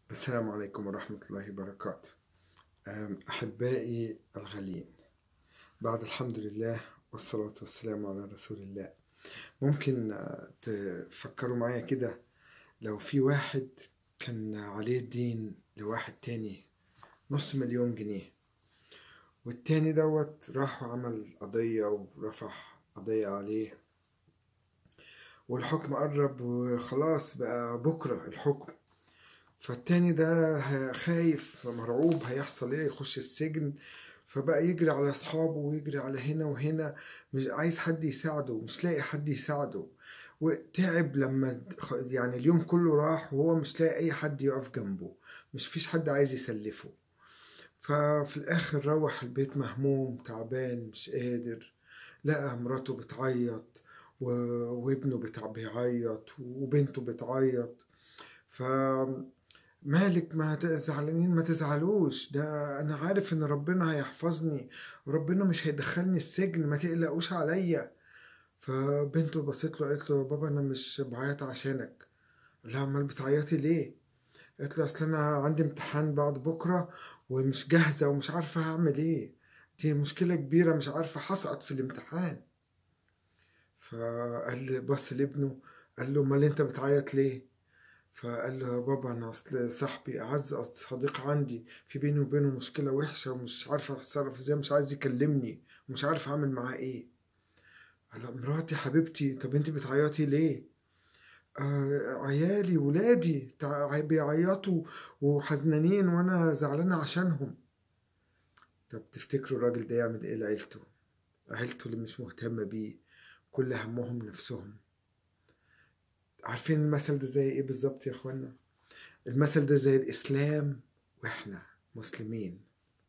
السلام عليكم ورحمة الله وبركاته أم، أحبائي الغاليين بعد الحمد لله والصلاة والسلام على رسول الله ممكن آه، تفكروا معايا كده لو في واحد كان عليه دين لواحد تاني نص مليون جنيه والتاني دوت راح وعمل قضية ورفع قضية عليه والحكم قرب وخلاص بقى بكرة الحكم فالتاني ده ه- خايف مرعوب هيحصل ايه يخش السجن فبقى يجري على اصحابه ويجري على هنا وهنا مش عايز حد يساعده مش لاقي حد يساعده وتعب لما خ- يعني اليوم كله راح وهو مش لاقي اي حد يقف جنبه مش فيش حد عايز يسلفه ففي الاخر روح البيت مهموم تعبان مش قادر لقى مراته بتعيط و... وابنه بتاع بيعيط وبنته بتعيط ف مالك ما ت- زعلانين ما تزعلوش ده انا عارف ان ربنا هيحفظني وربنا مش هيدخلني السجن ما تقلقوش عليا فبنته بصت له قالت له يا بابا انا مش بعيط عشانك قال لها امال بتعيطي ليه قالت له اصل انا عندي امتحان بعد بكره ومش جاهزه ومش عارفه هعمل ايه دي مشكله كبيره مش عارفه هسقط في الامتحان فقال لي بص لابنه قال له امال انت بتعيط ليه فقال له يا بابا انا اصل صاحبي اعز أصل صديق عندي في بيني وبينه مشكله وحشه ومش عارف اتصرف ازاي مش عايز يكلمني ومش عارف اعمل معاه ايه قال لها مراتي حبيبتي طب انت بتعيطي ليه آه عيالي ولادي تع- بيعيطوا وحزنانين وانا زعلانه عشانهم طب تفتكروا الراجل ده يعمل ايه لعيلته عيلته اللي مش مهتمه بيه كل همهم نفسهم عارفين المثل ده زي ايه بالظبط يا اخوانا المثل ده زي الاسلام واحنا مسلمين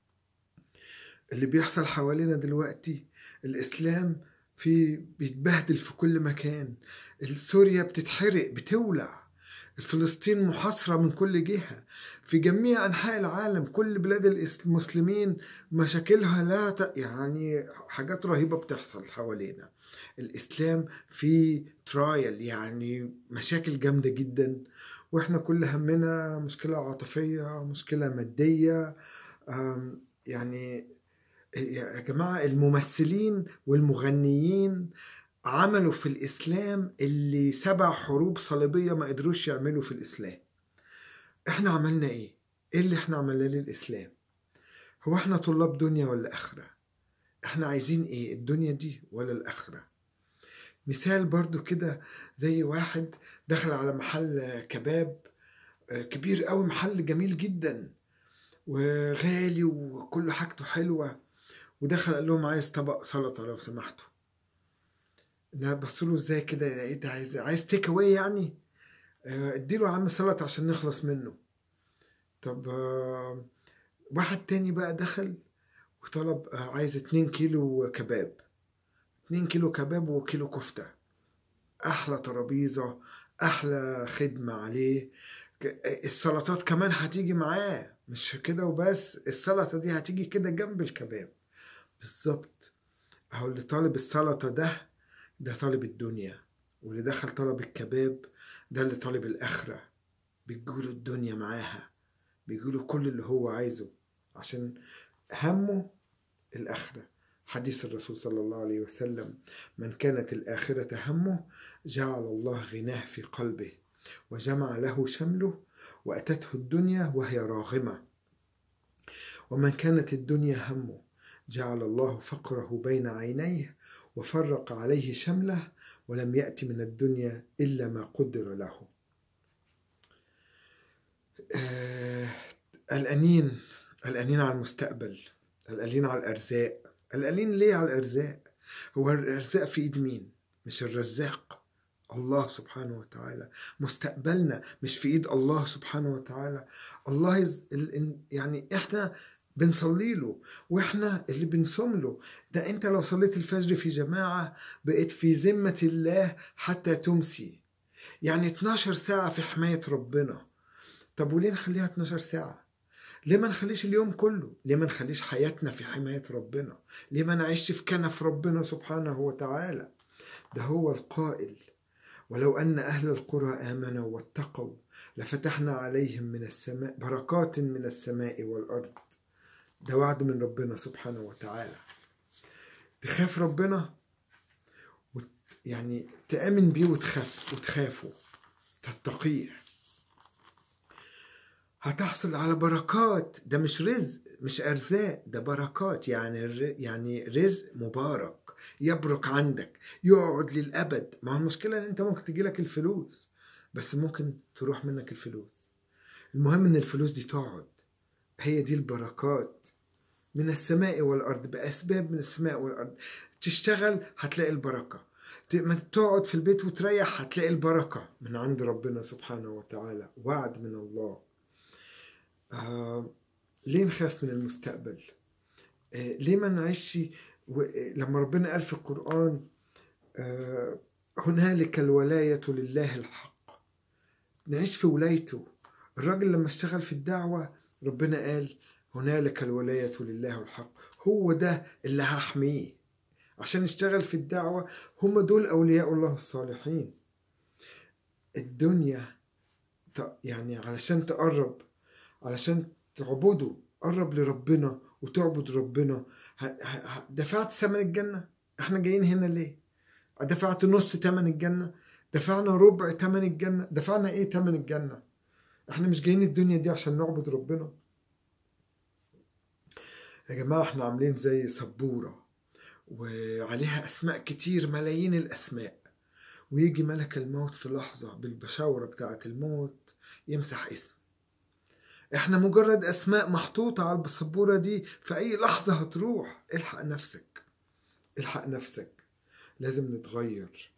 اللي بيحصل حوالينا دلوقتي الاسلام في بيتبهدل في كل مكان سوريا بتتحرق بتولع فلسطين محاصرة من كل جهة في جميع أنحاء العالم كل بلاد الإس- المسلمين مشاكلها لا ت... يعني حاجات رهيبة بتحصل حوالينا الإسلام في ترايل يعني مشاكل جامدة جدا وإحنا كل همنا مشكلة عاطفية مشكلة مادية أم، يعني يا جماعة الممثلين والمغنيين عملوا في الإسلام اللي سبع حروب صليبية ما قدروش يعملوا في الإسلام إحنا عملنا إيه؟ إيه اللي إحنا عملناه للإسلام؟ هو إحنا طلاب دنيا ولا آخرة؟ إحنا عايزين إيه؟ الدنيا دي ولا الآخرة؟ مثال برضو كده زي واحد دخل على محل كباب آه، كبير قوي محل جميل جدا وغالي وكل حاجته حلوة ودخل قال لهم عايز طبق سلطة لو سمحتوا بصوا له ازاي كده ايه ده عايز عايز تيك اواي يعني آه، اديله يا عم سلطة عشان نخلص منه طب آه، واحد تاني بقى دخل وطلب آه، عايز اتنين كيلو كباب اتنين كيلو كباب وكيلو كفتة احلى ترابيزة احلى خدمة عليه ك- السلطات كمان هتيجي معاه مش كده وبس السلطة دي هتيجي كده جنب الكباب بالظبط اهو اللي طالب السلطة ده ده طالب الدنيا واللي دخل طلب الكباب ده اللي طالب الآخرة بيجيله الدنيا معاها بيجيله كل اللي هو عايزه عشان همه الآخرة حديث الرسول صلى الله عليه وسلم من كانت الآخرة همه جعل الله غناه في قلبه وجمع له شمله وأتته الدنيا وهي راغمة ومن كانت الدنيا همه جعل الله فقره بين عينيه وفرق عليه شمله ولم يأت من الدنيا إلا ما قدر له آه، قلقانين قلقانين على المستقبل قلقانين على الأرزاق قلقانين ليه على الأرزاق هو الأرزاق في إيد مين مش الرزاق الله سبحانه وتعالى مستقبلنا مش في إيد الله سبحانه وتعالى الله يز... ال- ال- يعني إحنا بنصلي له واحنا اللي بنصوم له ده انت لو صليت الفجر في جماعة بقيت في ذمة الله حتى تمسي يعني 12 ساعة في حماية ربنا طب وليه نخليها 12 ساعة ليه ما نخليش اليوم كله ليه ما نخليش حياتنا في حماية ربنا ليه ما نعيش في كنف ربنا سبحانه وتعالى ده هو القائل ولو أن أهل القرى آمنوا واتقوا لفتحنا عليهم من السماء بركات من السماء والأرض ده وعد من ربنا سبحانه وتعالى تخاف ربنا وت... يعني تآمن بيه وتخاف وتخافه تتقيه هتحصل على بركات ده مش رزق مش ارزاق ده بركات يعني يعني رزق مبارك يبرك عندك يقعد للابد ما هو المشكله ان انت ممكن تجي لك الفلوس بس ممكن تروح منك الفلوس المهم ان الفلوس دي تقعد هي دي البركات من السماء والارض باسباب من السماء والارض تشتغل هتلاقي البركه ما تقعد في البيت وتريح هتلاقي البركه من عند ربنا سبحانه وتعالى وعد من الله آه ليه نخاف من المستقبل آه ليه ما نعيش و... لما ربنا قال في القرآن آه هنالك الولاية لله الحق نعيش في ولايته الراجل لما اشتغل في الدعوة ربنا قال هنالك الولاية لله الحق هو ده اللي هحميه عشان اشتغل في الدعوة هم دول أولياء الله الصالحين الدنيا يعني علشان تقرب علشان تعبده قرب لربنا وتعبد ربنا دفعت ثمن الجنة احنا جايين هنا ليه دفعت نص ثمن الجنة دفعنا ربع ثمن الجنة دفعنا ايه ثمن الجنة احنا مش جايين الدنيا دي عشان نعبد ربنا يا جماعة احنا عاملين زي سبورة وعليها اسماء كتير ملايين الاسماء ويجي ملك الموت في لحظة بالبشاورة بتاعة الموت يمسح اسم احنا مجرد اسماء محطوطة على السبورة دي في اي لحظة هتروح الحق نفسك الحق نفسك لازم نتغير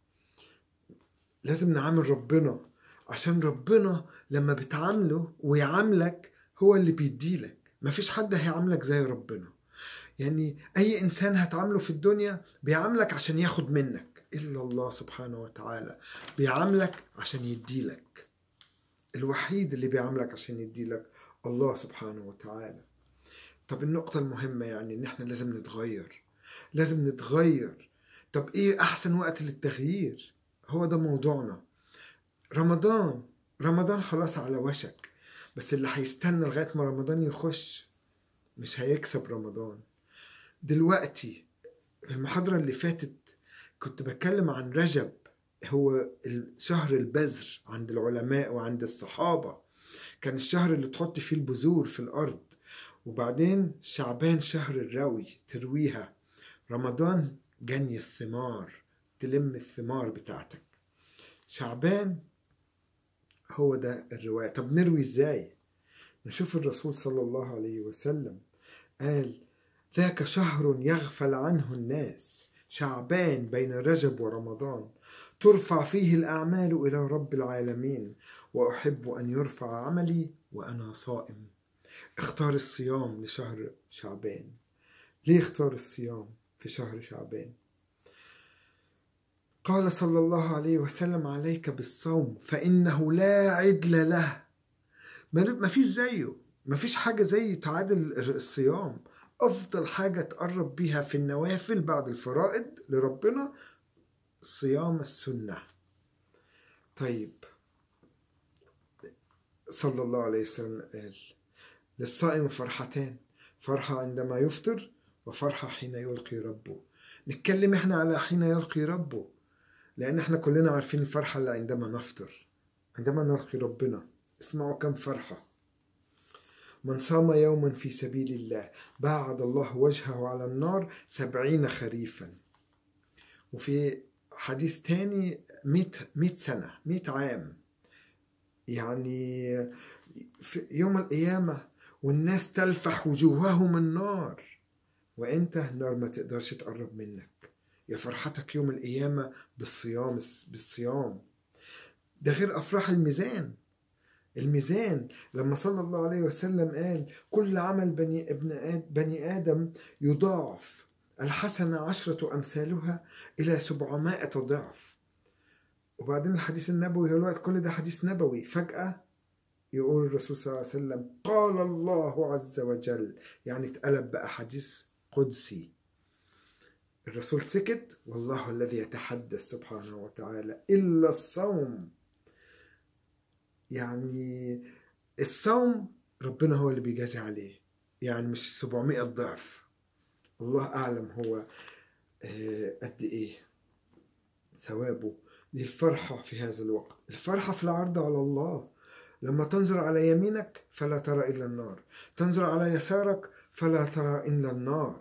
لازم نعامل ربنا عشان ربنا لما بتعامله ويعاملك هو اللي بيديلك مفيش حد هيعاملك زي ربنا يعني اي انسان هتعامله في الدنيا بيعاملك عشان ياخد منك الا الله سبحانه وتعالى بيعاملك عشان يديلك الوحيد اللي بيعاملك عشان يديلك الله سبحانه وتعالى طب النقطة المهمة يعني ان احنا لازم نتغير لازم نتغير طب ايه احسن وقت للتغيير هو ده موضوعنا رمضان رمضان خلاص على وشك بس اللي هيستنى لغاية ما رمضان يخش مش هيكسب رمضان دلوقتي في المحاضرة اللي فاتت كنت بتكلم عن رجب هو شهر البذر عند العلماء وعند الصحابة كان الشهر اللي تحط فيه البذور في الأرض وبعدين شعبان شهر الروي ترويها رمضان جني الثمار تلم الثمار بتاعتك شعبان هو ده الرواية طب نروي ازاي نشوف الرسول صلى الله عليه وسلم قال ذاك شهر يغفل عنه الناس شعبان بين رجب ورمضان ترفع فيه الأعمال إلى رب العالمين وأحب أن يرفع عملي وأنا صائم اختار الصيام لشهر شعبان ليه اختار الصيام في شهر شعبان قال صلى الله عليه وسلم عليك بالصوم فإنه لا عدل له ما فيش زيه ما فيش حاجة زي تعادل الصيام أفضل حاجة تقرب بيها في النوافل بعد الفرائض لربنا صيام السنة طيب صلى الله عليه وسلم قال للصائم فرحتان فرحة عندما يفطر وفرحة حين يلقي ربه نتكلم احنا على حين يلقي ربه لأن احنا كلنا عارفين الفرحة اللي عندما نفطر عندما نلقي ربنا اسمعوا كم فرحة من صام يوما في سبيل الله باعد الله وجهه على النار سبعين خريفا وفي حديث تاني مئة, مئة سنة مئة عام يعني في يوم القيامة والناس تلفح وجوههم النار وانت النار ما تقدرش تقرب منك يا فرحتك يوم القيامة بالصيام بالصيام ده غير أفراح الميزان الميزان لما صلى الله عليه وسلم قال كل عمل بني ابن بني آدم يضاعف الحسنة عشرة أمثالها إلى سبعمائة ضعف وبعدين الحديث النبوي هو الوقت كل ده حديث نبوي فجأة يقول الرسول صلى الله عليه وسلم قال الله عز وجل يعني اتقلب بقى حديث قدسي الرسول سكت والله الذي يتحدث سبحانه وتعالى إلا الصوم يعني الصوم ربنا هو اللي بيجازي عليه يعني مش 700 ضعف الله أعلم هو قد إيه ثوابه دي الفرحة في هذا الوقت الفرحة في العرض على الله لما تنظر على يمينك فلا ترى إلا النار تنظر على يسارك فلا ترى إلا النار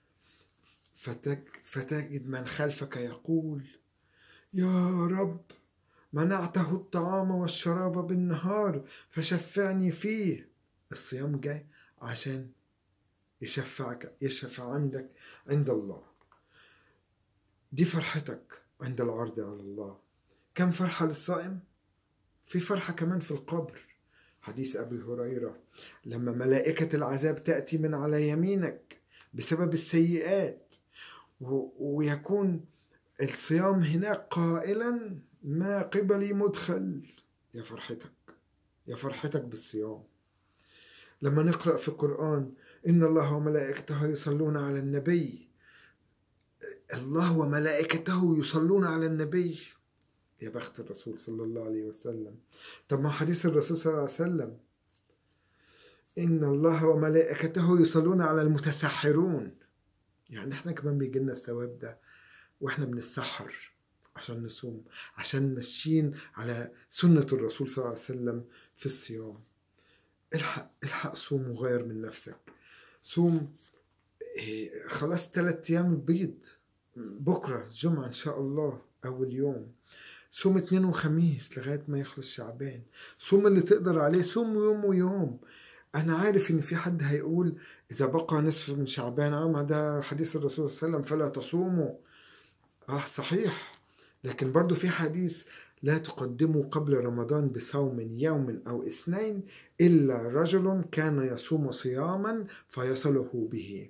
فتجد من خلفك يقول يا رب منعته الطعام والشراب بالنهار فشفعني فيه الصيام جاي عشان يشفعك يشفع عندك عند الله دي فرحتك عند العرض على الله كم فرحة للصائم في فرحة كمان في القبر حديث أبي هريرة لما ملائكة العذاب تأتي من على يمينك بسبب السيئات ويكون الصيام هناك قائلا ما قبلي مدخل يا فرحتك يا فرحتك بالصيام لما نقرأ في القرآن إن الله وملائكته يصلون على النبي الله وملائكته يصلون على النبي يا بخت الرسول صلى الله عليه وسلم طب ما حديث الرسول صلى الله عليه وسلم إن الله وملائكته يصلون على المتسحرون يعني احنا كمان بيجي لنا الثواب ده واحنا بنتسحر عشان نصوم عشان ماشيين على سنة الرسول صلى الله عليه وسلم في الصيام الحق الحق صوم وغير من نفسك صوم خلاص ثلاث أيام البيض بكرة جمعة إن شاء الله أول يوم صوم اثنين وخميس لغاية ما يخلص شعبان صوم اللي تقدر عليه صوم يوم ويوم أنا عارف إن في حد هيقول إذا بقى نصف من شعبان عام ده حديث الرسول صلى الله عليه وسلم فلا تصوموا آه صحيح لكن برضو في حديث لا تقدموا قبل رمضان بصوم يوم أو اثنين إلا رجل كان يصوم صياما فيصله به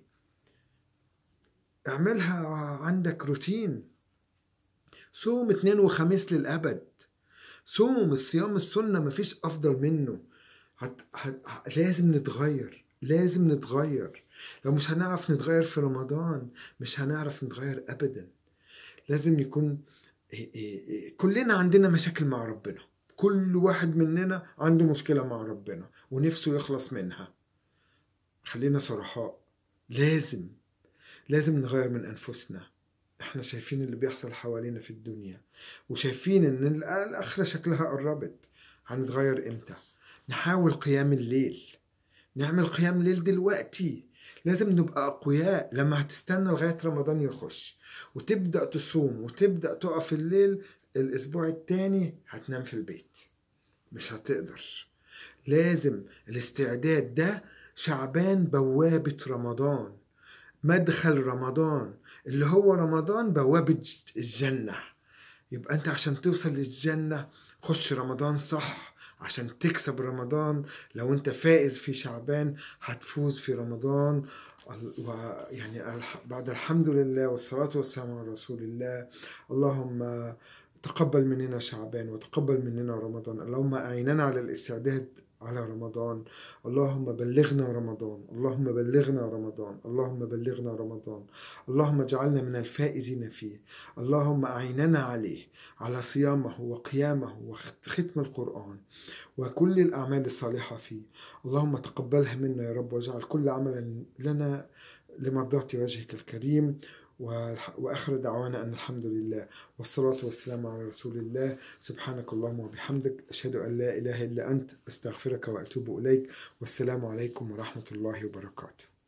اعملها عندك روتين صوم اثنين وخميس للأبد صوم الصيام السنة مفيش أفضل منه هت... هت... لازم نتغير لازم نتغير لو مش هنعرف نتغير في رمضان مش هنعرف نتغير أبدا لازم يكون كلنا عندنا مشاكل مع ربنا كل واحد مننا عنده مشكلة مع ربنا ونفسه يخلص منها خلينا صرحاء لازم لازم نغير من أنفسنا احنا شايفين اللي بيحصل حوالينا في الدنيا وشايفين ان الآخرة شكلها قربت هنتغير امتى نحاول قيام الليل نعمل قيام ليل دلوقتي لازم نبقى أقوياء لما هتستنى لغاية رمضان يخش وتبدأ تصوم وتبدأ تقف الليل الأسبوع التاني هتنام في البيت مش هتقدر لازم الاستعداد ده شعبان بوابة رمضان مدخل رمضان اللي هو رمضان بوابة الجنة يبقى أنت عشان توصل للجنة خش رمضان صح عشان تكسب رمضان لو انت فائز في شعبان هتفوز في رمضان ويعني بعد الحمد لله والصلاة والسلام على رسول الله اللهم تقبل مننا شعبان وتقبل مننا رمضان اللهم أعيننا على الاستعداد على رمضان اللهم بلغنا رمضان اللهم بلغنا رمضان اللهم بلغنا رمضان اللهم اجعلنا من الفائزين فيه اللهم أعيننا عليه على صيامه وقيامه وختم القرآن وكل الأعمال الصالحة فيه اللهم تقبلها منا يا رب واجعل كل عمل لنا لمرضاة وجهك الكريم واخر دعوانا ان الحمد لله والصلاه والسلام على رسول الله سبحانك اللهم وبحمدك اشهد ان لا اله الا انت استغفرك واتوب اليك والسلام عليكم ورحمه الله وبركاته